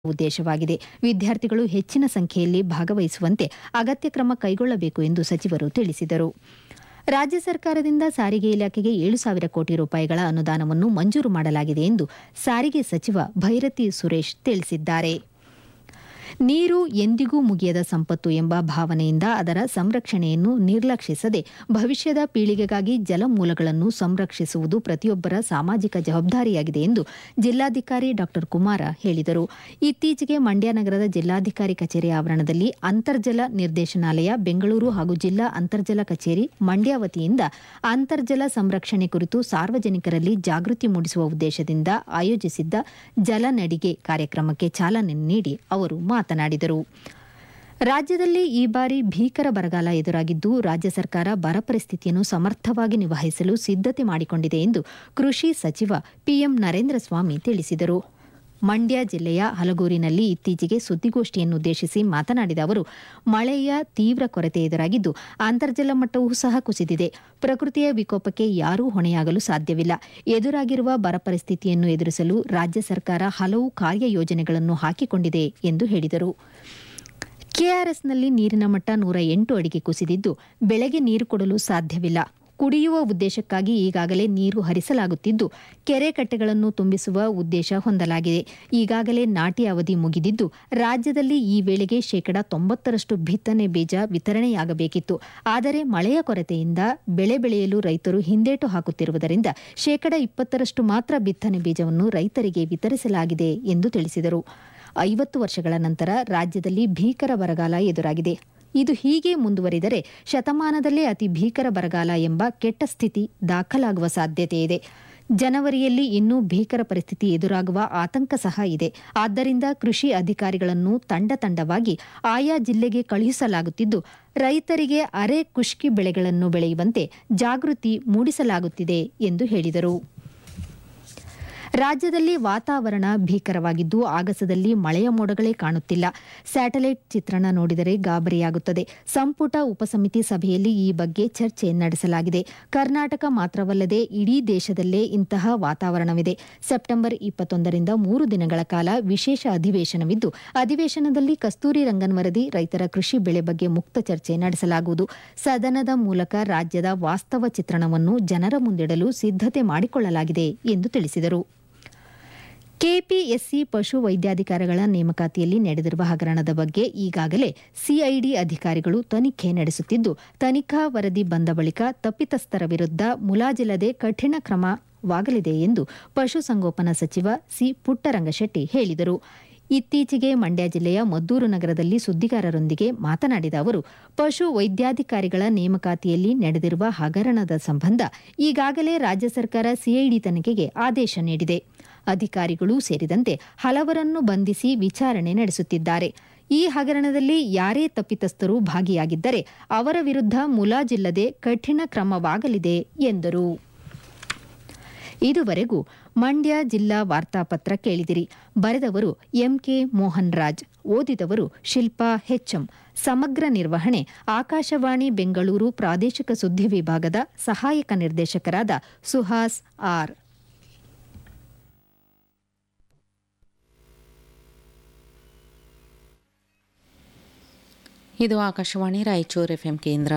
ಉದ್ದೇಶವಾಗಿದೆ ವಿದ್ಯಾರ್ಥಿಗಳು ಹೆಚ್ಚಿನ ಸಂಖ್ಯೆಯಲ್ಲಿ ಭಾಗವಹಿಸುವಂತೆ ಅಗತ್ಯ ಕ್ರಮ ಕೈಗೊಳ್ಳಬೇಕು ಎಂದು ಸಚಿವರು ತಿಳಿಸಿದರು ರಾಜ್ಯ ಸರ್ಕಾರದಿಂದ ಸಾರಿಗೆ ಇಲಾಖೆಗೆ ಏಳು ಸಾವಿರ ಕೋಟಿ ರೂಪಾಯಿಗಳ ಅನುದಾನವನ್ನು ಮಂಜೂರು ಮಾಡಲಾಗಿದೆ ಎಂದು ಸಾರಿಗೆ ಸಚಿವ ಭೈರತಿ ಸುರೇಶ್ ತಿಳಿಸಿದ್ದಾರೆ ನೀರು ಎಂದಿಗೂ ಮುಗಿಯದ ಸಂಪತ್ತು ಎಂಬ ಭಾವನೆಯಿಂದ ಅದರ ಸಂರಕ್ಷಣೆಯನ್ನು ನಿರ್ಲಕ್ಷಿಸದೆ ಭವಿಷ್ಯದ ಪೀಳಿಗೆಗಾಗಿ ಜಲಮೂಲಗಳನ್ನು ಸಂರಕ್ಷಿಸುವುದು ಪ್ರತಿಯೊಬ್ಬರ ಸಾಮಾಜಿಕ ಜವಾಬ್ದಾರಿಯಾಗಿದೆ ಎಂದು ಜಿಲ್ಲಾಧಿಕಾರಿ ಡಾ ಕುಮಾರ ಹೇಳಿದರು ಇತ್ತೀಚೆಗೆ ಮಂಡ್ಯ ನಗರದ ಜಿಲ್ಲಾಧಿಕಾರಿ ಕಚೇರಿ ಆವರಣದಲ್ಲಿ ಅಂತರ್ಜಲ ನಿರ್ದೇಶನಾಲಯ ಬೆಂಗಳೂರು ಹಾಗೂ ಜಿಲ್ಲಾ ಅಂತರ್ಜಲ ಕಚೇರಿ ಮಂಡ್ಯ ವತಿಯಿಂದ ಅಂತರ್ಜಲ ಸಂರಕ್ಷಣೆ ಕುರಿತು ಸಾರ್ವಜನಿಕರಲ್ಲಿ ಜಾಗೃತಿ ಮೂಡಿಸುವ ಉದ್ದೇಶದಿಂದ ಆಯೋಜಿಸಿದ್ದ ಜಲನಡಿಗೆ ಕಾರ್ಯಕ್ರಮಕ್ಕೆ ಚಾಲನೆ ನೀಡಿ ಅವರು ಮಾತನಾಡಿದರು ರಾಜ್ಯದಲ್ಲಿ ಈ ಬಾರಿ ಭೀಕರ ಬರಗಾಲ ಎದುರಾಗಿದ್ದು ರಾಜ್ಯ ಸರ್ಕಾರ ಬರ ಪರಿಸ್ಥಿತಿಯನ್ನು ಸಮರ್ಥವಾಗಿ ನಿಭಾಯಿಸಲು ಸಿದ್ದತೆ ಮಾಡಿಕೊಂಡಿದೆ ಎಂದು ಕೃಷಿ ಸಚಿವ ಪಿಎಂ ನರೇಂದ್ರ ಸ್ವಾಮಿ ತಿಳಿಸಿದರು ಮಂಡ್ಯ ಜಿಲ್ಲೆಯ ಹಲಗೂರಿನಲ್ಲಿ ಇತ್ತೀಚೆಗೆ ಸುದ್ದಿಗೋಷ್ಠಿಯನ್ನುದ್ದೇಶಿಸಿ ಮಾತನಾಡಿದ ಅವರು ಮಳೆಯ ತೀವ್ರ ಕೊರತೆ ಎದುರಾಗಿದ್ದು ಅಂತರ್ಜಲ ಮಟ್ಟವೂ ಸಹ ಕುಸಿದಿದೆ ಪ್ರಕೃತಿಯ ವಿಕೋಪಕ್ಕೆ ಯಾರೂ ಹೊಣೆಯಾಗಲು ಸಾಧ್ಯವಿಲ್ಲ ಎದುರಾಗಿರುವ ಬರ ಪರಿಸ್ಥಿತಿಯನ್ನು ಎದುರಿಸಲು ರಾಜ್ಯ ಸರ್ಕಾರ ಹಲವು ಕಾರ್ಯಯೋಜನೆಗಳನ್ನು ಹಾಕಿಕೊಂಡಿದೆ ಎಂದು ಹೇಳಿದರು ಕೆಆರ್ಎಸ್ನಲ್ಲಿ ನೀರಿನ ಮಟ್ಟ ನೂರ ಎಂಟು ಅಡಿಗೆ ಕುಸಿದಿದ್ದು ಬೆಳೆಗೆ ನೀರು ಕೊಡಲು ಸಾಧ್ಯವಿಲ್ಲ ಕುಡಿಯುವ ಉದ್ದೇಶಕ್ಕಾಗಿ ಈಗಾಗಲೇ ನೀರು ಹರಿಸಲಾಗುತ್ತಿದ್ದು ಕೆರೆ ಕಟ್ಟೆಗಳನ್ನು ತುಂಬಿಸುವ ಉದ್ದೇಶ ಹೊಂದಲಾಗಿದೆ ಈಗಾಗಲೇ ನಾಟಿ ಅವಧಿ ಮುಗಿದಿದ್ದು ರಾಜ್ಯದಲ್ಲಿ ಈ ವೇಳೆಗೆ ಶೇಕಡಾ ತೊಂಬತ್ತರಷ್ಟು ಬಿತ್ತನೆ ಬೀಜ ವಿತರಣೆಯಾಗಬೇಕಿತ್ತು ಆದರೆ ಮಳೆಯ ಕೊರತೆಯಿಂದ ಬೆಳೆ ಬೆಳೆಯಲು ರೈತರು ಹಿಂದೇಟು ಹಾಕುತ್ತಿರುವುದರಿಂದ ಶೇಕಡಾ ಇಪ್ಪತ್ತರಷ್ಟು ಮಾತ್ರ ಬಿತ್ತನೆ ಬೀಜವನ್ನು ರೈತರಿಗೆ ವಿತರಿಸಲಾಗಿದೆ ಎಂದು ತಿಳಿಸಿದರು ಐವತ್ತು ವರ್ಷಗಳ ನಂತರ ರಾಜ್ಯದಲ್ಲಿ ಭೀಕರ ಬರಗಾಲ ಎದುರಾಗಿದೆ ಇದು ಹೀಗೆ ಮುಂದುವರಿದರೆ ಶತಮಾನದಲ್ಲೇ ಅತಿ ಭೀಕರ ಬರಗಾಲ ಎಂಬ ಕೆಟ್ಟ ಸ್ಥಿತಿ ದಾಖಲಾಗುವ ಸಾಧ್ಯತೆ ಇದೆ ಜನವರಿಯಲ್ಲಿ ಇನ್ನೂ ಭೀಕರ ಪರಿಸ್ಥಿತಿ ಎದುರಾಗುವ ಆತಂಕ ಸಹ ಇದೆ ಆದ್ದರಿಂದ ಕೃಷಿ ಅಧಿಕಾರಿಗಳನ್ನು ತಂಡ ತಂಡವಾಗಿ ಆಯಾ ಜಿಲ್ಲೆಗೆ ಕಳುಹಿಸಲಾಗುತ್ತಿದ್ದು ರೈತರಿಗೆ ಅರೆ ಕುಷ್ಕಿ ಬೆಳೆಗಳನ್ನು ಬೆಳೆಯುವಂತೆ ಜಾಗೃತಿ ಮೂಡಿಸಲಾಗುತ್ತಿದೆ ಎಂದು ಹೇಳಿದರು ರಾಜ್ಯದಲ್ಲಿ ವಾತಾವರಣ ಭೀಕರವಾಗಿದ್ದು ಆಗಸದಲ್ಲಿ ಮಳೆಯ ಮೋಡಗಳೇ ಕಾಣುತ್ತಿಲ್ಲ ಸ್ಯಾಟಲೈಟ್ ಚಿತ್ರಣ ನೋಡಿದರೆ ಗಾಬರಿಯಾಗುತ್ತದೆ ಸಂಪುಟ ಉಪಸಮಿತಿ ಸಭೆಯಲ್ಲಿ ಈ ಬಗ್ಗೆ ಚರ್ಚೆ ನಡೆಸಲಾಗಿದೆ ಕರ್ನಾಟಕ ಮಾತ್ರವಲ್ಲದೆ ಇಡೀ ದೇಶದಲ್ಲೇ ಇಂತಹ ವಾತಾವರಣವಿದೆ ಸೆಪ್ಟೆಂಬರ್ ಇಪ್ಪತ್ತೊಂದರಿಂದ ಮೂರು ದಿನಗಳ ಕಾಲ ವಿಶೇಷ ಅಧಿವೇಶನವಿದ್ದು ಅಧಿವೇಶನದಲ್ಲಿ ಕಸ್ತೂರಿ ರಂಗನ್ ವರದಿ ರೈತರ ಕೃಷಿ ಬೆಳೆ ಬಗ್ಗೆ ಮುಕ್ತ ಚರ್ಚೆ ನಡೆಸಲಾಗುವುದು ಸದನದ ಮೂಲಕ ರಾಜ್ಯದ ವಾಸ್ತವ ಚಿತ್ರಣವನ್ನು ಜನರ ಮುಂದಿಡಲು ಸಿದ್ದತೆ ಮಾಡಿಕೊಳ್ಳಲಾಗಿದೆ ಎಂದು ತಿಳಿಸಿದರು ಕೆಪಿಎಸ್ಸಿ ಪಶು ವೈದ್ಯಾಧಿಕಾರಿಗಳ ನೇಮಕಾತಿಯಲ್ಲಿ ನಡೆದಿರುವ ಹಗರಣದ ಬಗ್ಗೆ ಈಗಾಗಲೇ ಸಿಐಡಿ ಅಧಿಕಾರಿಗಳು ತನಿಖೆ ನಡೆಸುತ್ತಿದ್ದು ತನಿಖಾ ವರದಿ ಬಂದ ಬಳಿಕ ತಪ್ಪಿತಸ್ಥರ ವಿರುದ್ಧ ಮುಲಾಜಿಲ್ಲದೆ ಕಠಿಣ ಕ್ರಮವಾಗಲಿದೆ ಎಂದು ಪಶುಸಂಗೋಪನಾ ಸಚಿವ ಸಿ ಪುಟ್ಟರಂಗಶೆಟ್ಟಿ ಹೇಳಿದರು ಇತ್ತೀಚೆಗೆ ಮಂಡ್ಯ ಜಿಲ್ಲೆಯ ಮದ್ದೂರು ನಗರದಲ್ಲಿ ಸುದ್ದಿಗಾರರೊಂದಿಗೆ ಮಾತನಾಡಿದ ಅವರು ಪಶು ವೈದ್ಯಾಧಿಕಾರಿಗಳ ನೇಮಕಾತಿಯಲ್ಲಿ ನಡೆದಿರುವ ಹಗರಣದ ಸಂಬಂಧ ಈಗಾಗಲೇ ರಾಜ್ಯ ಸರ್ಕಾರ ಸಿಐಡಿ ತನಿಖೆಗೆ ಆದೇಶ ನೀಡಿದೆ ಅಧಿಕಾರಿಗಳೂ ಸೇರಿದಂತೆ ಹಲವರನ್ನು ಬಂಧಿಸಿ ವಿಚಾರಣೆ ನಡೆಸುತ್ತಿದ್ದಾರೆ ಈ ಹಗರಣದಲ್ಲಿ ಯಾರೇ ತಪ್ಪಿತಸ್ಥರು ಭಾಗಿಯಾಗಿದ್ದರೆ ಅವರ ವಿರುದ್ಧ ಮುಲಾಜಿಲ್ಲದೆ ಕಠಿಣ ಕ್ರಮವಾಗಲಿದೆ ಎಂದರು ಇದುವರೆಗೂ ಮಂಡ್ಯ ಜಿಲ್ಲಾ ವಾರ್ತಾಪತ್ರ ಕೇಳಿದಿರಿ ಬರೆದವರು ಎಂಕೆ ಮೋಹನ್ ರಾಜ್ ಓದಿದವರು ಶಿಲ್ಪಾ ಹೆಚ್ಎಂ ಸಮಗ್ರ ನಿರ್ವಹಣೆ ಆಕಾಶವಾಣಿ ಬೆಂಗಳೂರು ಪ್ರಾದೇಶಿಕ ಸುದ್ದಿ ವಿಭಾಗದ ಸಹಾಯಕ ನಿರ್ದೇಶಕರಾದ ಸುಹಾಸ್ ಆರ್ ಇದು ಆಕಾಶವಾಣಿ ರಾಯಚೂರು ಎಫ್ ಕೇಂದ್ರ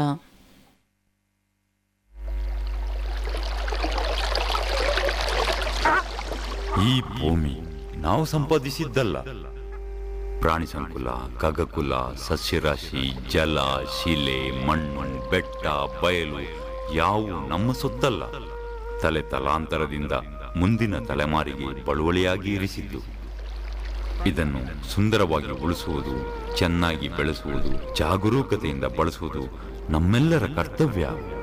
ಈ ಭೂಮಿ ನಾವು ಸಂಪಾದಿಸಿದ್ದಲ್ಲ ಪ್ರಾಣಿ ಸಂಕುಲ ಖಗಕುಲ ಸಸ್ಯರಾಶಿ ಜಲ ಶಿಲೆ ಮಣ್ಣು ಬೆಟ್ಟ ಬಯಲು ಯಾವು ನಮ್ಮ ಸೊತ್ತಲ್ಲ ತಲೆ ತಲಾಂತರದಿಂದ ಮುಂದಿನ ತಲೆಮಾರಿಗೆ ಬಳುವಳಿಯಾಗಿ ಇರಿಸಿದ್ದು ಇದನ್ನು ಸುಂದರವಾಗಿ ಉಳಿಸುವುದು ಚೆನ್ನಾಗಿ ಬೆಳೆಸುವುದು ಜಾಗರೂಕತೆಯಿಂದ ಬಳಸುವುದು ನಮ್ಮೆಲ್ಲರ ಕರ್ತವ್ಯ